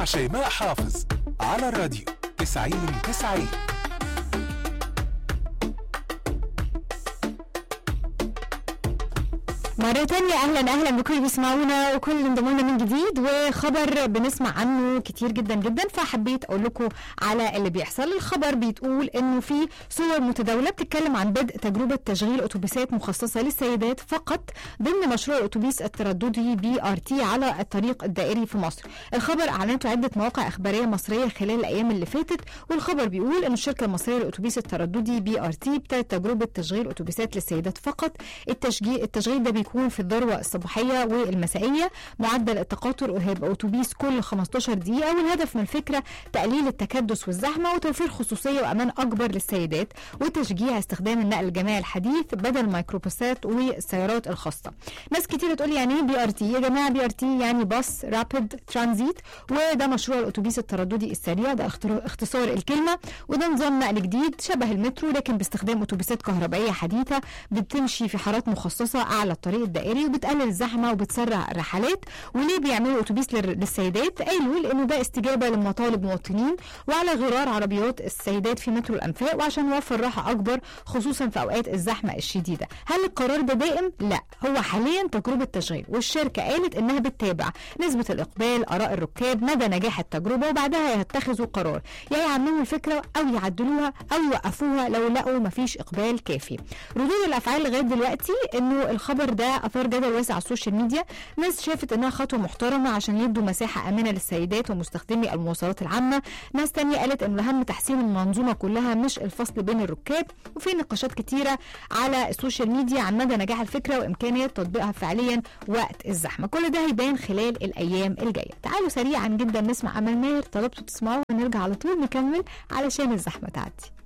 شيماء حافظ على الراديو 90 90 مرة تانية أهلا أهلا بكل اللي بيسمعونا وكل اللي انضموا لنا من جديد وخبر بنسمع عنه كتير جدا جدا فحبيت أقول لكم على اللي بيحصل الخبر بيتقول إنه في صور متداولة بتتكلم عن بدء تجربة تشغيل أتوبيسات مخصصة للسيدات فقط ضمن مشروع الأتوبيس الترددي بي آر تي على الطريق الدائري في مصر الخبر أعلنته عدة مواقع إخبارية مصرية خلال الأيام اللي فاتت والخبر بيقول إن الشركة المصرية للأتوبيس الترددي بي آر تي ابتدت تجربة تشغيل أتوبيسات للسيدات فقط التشجيع التشغيل ده بيكون في الذروة الصباحية والمسائية معدل التقاطر هيبقى أتوبيس كل 15 دقيقة والهدف من الفكرة تقليل التكدس والزحمة وتوفير خصوصية وأمان أكبر للسيدات وتشجيع استخدام النقل الجماعي الحديث بدل الميكروباصات والسيارات الخاصة ناس كتير تقول يعني ايه بي ار تي يا جماعة بي ار تي يعني باص رابيد ترانزيت وده مشروع الأتوبيس الترددي السريع ده اختر- اختصار الكلمة وده نظام نقل جديد شبه المترو لكن باستخدام أتوبيسات كهربائية حديثة بتمشي في حارات مخصصة أعلى الطريق الدائري وبتقلل الزحمة وبتسرع الرحلات وليه بيعملوا أتوبيس لل- للسيدات قالوا لأنه ده استجابة لمطالب مواطنين وعلى غرار عربيات السيدات في مترو الأنفاق وعشان نوفر راحة أكبر خصوصا في أوقات الزحمة الشديدة هل القرار ده دائم؟ لا هو حاليا تجربة تشغيل والشركة قالت إنها بتتابع نسبة الإقبال آراء الركاب مدى نجاح التجربة وبعدها يتخذوا قرار يا يعمموا الفكرة أو يعدلوها أو يوقفوها لو لقوا مفيش إقبال كافي ردود الأفعال لغاية دلوقتي إنه الخبر ده أثار جدل واسع على السوشيال ميديا ناس شافت إنها خطوة محترمة عشان يدوا مساحة آمنة للسيدات ومستخدمي المواصلات العامة ناس تانية قالت إن الأهم تحسين المنظومة كلها مش الفصل بين الركاب وفي نقاشات كتيرة على السوشيال ميديا عن مدى نجاح الفكرة وإمكانية تطبيقها فعليا وقت الزحمة كل ده هيبان خلال الأيام الجاية تعالوا سريعا جدا نسمع أمل ماهر طلبتوا تسمعوه ونرجع على طول نكمل علشان الزحمة تعدي